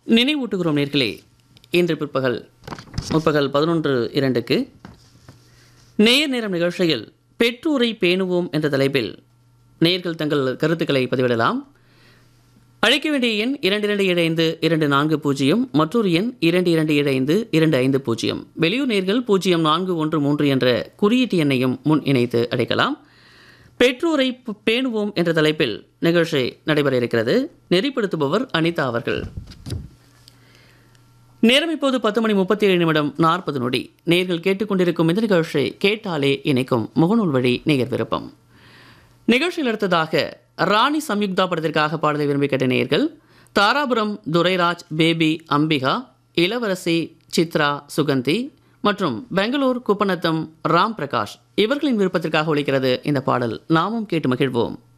நினைவூட்டுகிறோம் நேர்களே இன்று பிற்பகல் முற்பகல் பதினொன்று இரண்டுக்கு நேர் நேரம் நிகழ்ச்சியில் பெற்றோரை பேணுவோம் என்ற தலைப்பில் நேர்கள் தங்கள் கருத்துக்களை பதிவிடலாம் அழைக்க வேண்டிய எண் இரண்டு இரண்டு ஏழு ஐந்து இரண்டு நான்கு பூஜ்ஜியம் மற்றொரு எண் இரண்டு இரண்டு ஏழு ஐந்து இரண்டு ஐந்து பூஜ்ஜியம் வெளியூர் நேர்கள் பூஜ்ஜியம் நான்கு ஒன்று மூன்று என்ற குறியீட்டு எண்ணையும் முன் இணைத்து அழைக்கலாம் பெற்றோரை ப- பேணுவோம் என்ற தலைப்பில் நிகழ்ச்சி நடைபெற இருக்கிறது நெறிப்படுத்துபவர் அனிதா அவர்கள் நேரம் இப்போது பத்து மணி முப்பத்தி ஏழு நிமிடம் நாற்பது நொடி நேர்கள் கேட்டுக்கொண்டிருக்கும் இந்த நிகழ்ச்சி கேட்டாலே இணைக்கும் முகநூல் வழி நேயர் விருப்பம் நிகழ்ச்சியில் அடுத்ததாக ராணி சம்யுக்தா படத்திற்காக பாடலை விரும்பி கேட்ட நேயர்கள் தாராபுரம் துரைராஜ் பேபி அம்பிகா இளவரசி சித்ரா சுகந்தி மற்றும் பெங்களூர் குப்பநத்தம் ராம் பிரகாஷ் இவர்களின் விருப்பத்திற்காக ஒலிக்கிறது இந்த பாடல் நாமும் கேட்டு மகிழ்வோம்